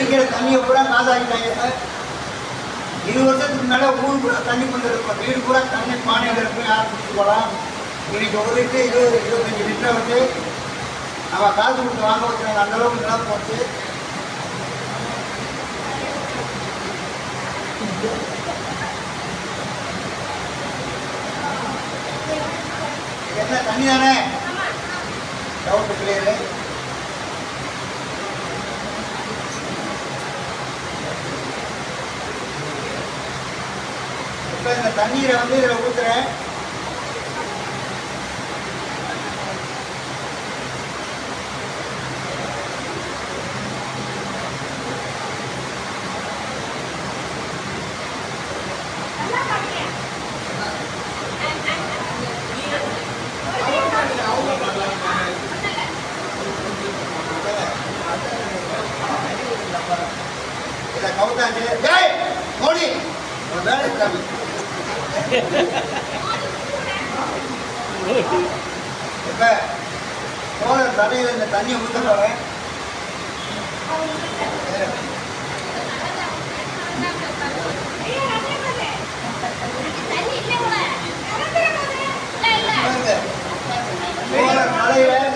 குடிக்கிற தண்ணியை பூரா காசாக்கிட்டாங்க இருபது வருஷத்துக்கு முன்னால ஊர் பூரா தண்ணி கொண்டு இருக்கும் வீடு பூரா தண்ணி பானையில் இருக்கும் யாரும் குடிச்சு போகலாம் இன்னைக்கு ஒரு லிட்டரு இருபது இருபத்தஞ்சி லிட்டரை வந்து நம்ம காசு கொடுத்து வாங்க வச்சுருக்காங்க அந்த அளவுக்கு நிலம் போச்சு என்ன தண்ணி தானே டவுட் கிளியரு இப்போ இந்த தண்ணீரை வந்து இதில் ஊற்றுறேன் இதை கவுத்தாச்சு டேய் மோடி ஒரு வேலை இருக்காது இப்போ சோழர் தலையில் இந்த தண்ணியை ஊற்ற போகிறேன் சோழர் மலையில்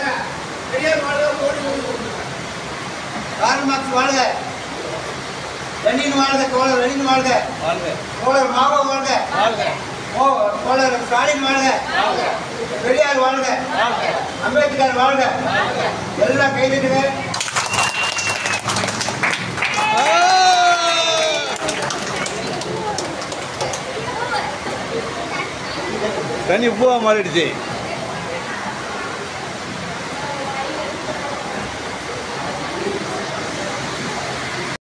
கார்மாக்ஸ் வாழ்க லெனின் வாழ்க தோழர் லெனின் வாழ்க வாழ்க தோழர் மாவோ வாழ்க வாழ்க ஓ- தோழர் ஸ்டாலின் வாழ்க பெரியார் வாழ்க அம்பேத்கர் வாழ்க எல்லாம் கைதிட்டுங்க தண்ணி பூவா மாறிடுச்சு